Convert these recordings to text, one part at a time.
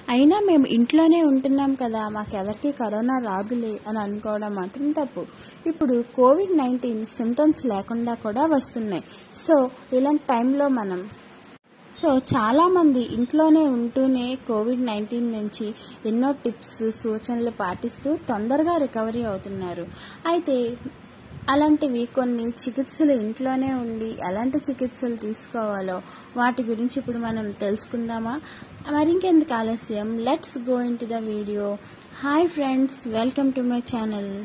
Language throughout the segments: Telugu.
అయినా మేము ఇంట్లోనే ఉంటున్నాం కదా మాకెవరికి కరోనా రాదులే అని అనుకోవడం మాత్రం తప్పు ఇప్పుడు కోవిడ్ నైన్టీన్ సిమ్టమ్స్ లేకుండా కూడా వస్తున్నాయి సో ఇలాంటి టైంలో మనం సో చాలామంది ఇంట్లోనే ఉంటూనే కోవిడ్ నైన్టీన్ నుంచి ఎన్నో టిప్స్ సూచనలు పాటిస్తూ తొందరగా రికవరీ అవుతున్నారు అయితే అలాంటివి కొన్ని చికిత్సలు ఇంట్లోనే ఉండి ఎలాంటి చికిత్సలు తీసుకోవాలో వాటి గురించి ఇప్పుడు మనం తెలుసుకుందామా మరింకెందుకు ఆలస్యం let's go into the video hi friends welcome to my channel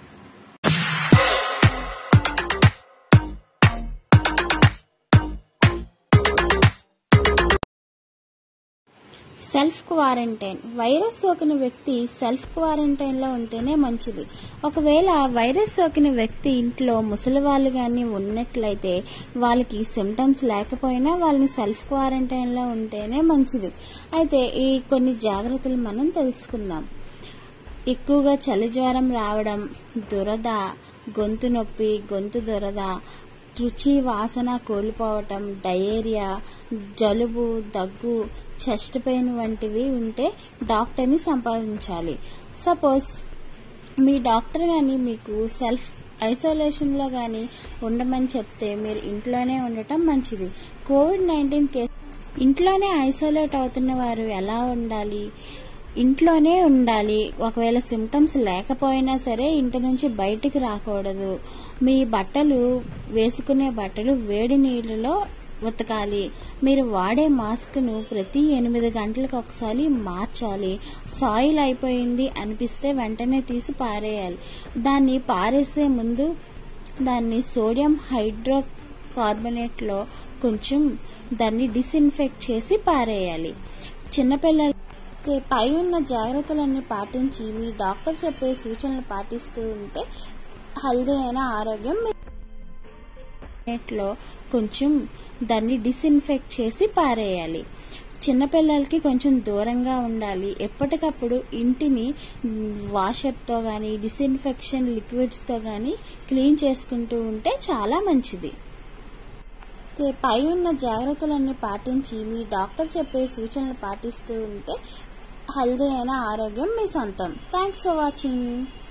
self quarantine virus సోకిన వ్యక్తి సెల్ఫ్ క్వారంటైన్లో ఉంటేనే మంచిది ఒకవేళ వైరస్ సోకిన వ్యక్తి ఇంట్లో ముసలి వాళ్ళు కానీ ఉన్నట్లయితే వాళ్ళకి సిమ్టమ్స్ లేకపోయినా వాళ్ళని సెల్ఫ్ క్వారంటైన్లో ఉంటేనే మంచిది అయితే ఈ కొన్ని జాగ్రత్తలు మనం తెలుసుకుందాం ఎక్కువగా చలి జ్వరం రావడం దురద గొంతు నొప్పి గొంతు దురద రుచి వాసన కోల్పోవటం డయేరియా జలుబు దగ్గు చెస్ట్ పెయిన్ వంటివి ఉంటే డాక్టర్ని సంపాదించాలి సపోజ్ మీ డాక్టర్ కానీ మీకు సెల్ఫ్ ఐసోలేషన్లో కానీ ఉండమని చెప్తే మీరు ఇంట్లోనే ఉండటం మంచిది కోవిడ్ నైన్టీన్ కేసు ఇంట్లోనే ఐసోలేట్ అవుతున్న వారు ఎలా ఉండాలి ఇంట్లోనే ఉండాలి ఒకవేళ సిమ్టమ్స్ లేకపోయినా సరే ఇంటి నుంచి బయటికి రాకూడదు మీ బట్టలు వేసుకునే బట్టలు వేడి నీళ్ళలో ఉతకాలి మీరు వాడే మాస్క్ను ప్రతి ఎనిమిది గంటలకు ఒకసారి మార్చాలి సాయిల్ అయిపోయింది అనిపిస్తే వెంటనే తీసి పారేయాలి దాన్ని పారేసే ముందు దాన్ని సోడియం హైడ్రో కార్బోనేట్లో కొంచెం దాన్ని డిస్ఇన్ఫెక్ట్ చేసి పారేయాలి చిన్నపిల్లల పై ఉన్న జాగ్రత్తలన్నీ పాటించి మీ డాక్టర్ చెప్పే సూచనలు పాటిస్తూ ఉంటే హెల్దీ అయిన ఆరోగ్యం లో కొంచెం దాన్ని డిస్ఇన్ఫెక్ట్ చేసి పారేయాలి చిన్నపిల్లలకి కొంచెం దూరంగా ఉండాలి ఎప్పటికప్పుడు ఇంటిని వాషర్తో కానీ డిస్ఇన్ఫెక్షన్ లిక్విడ్స్తో కానీ క్లీన్ చేసుకుంటూ ఉంటే చాలా మంచిది పై ఉన్న జాగ్రత్తలన్నీ పాటించి మీ డాక్టర్ చెప్పే సూచనలు పాటిస్తూ ఉంటే హెల్దీ అయిన ఆరోగ్యం మీ సొంతం థ్యాంక్స్ ఫర్ వాచింగ్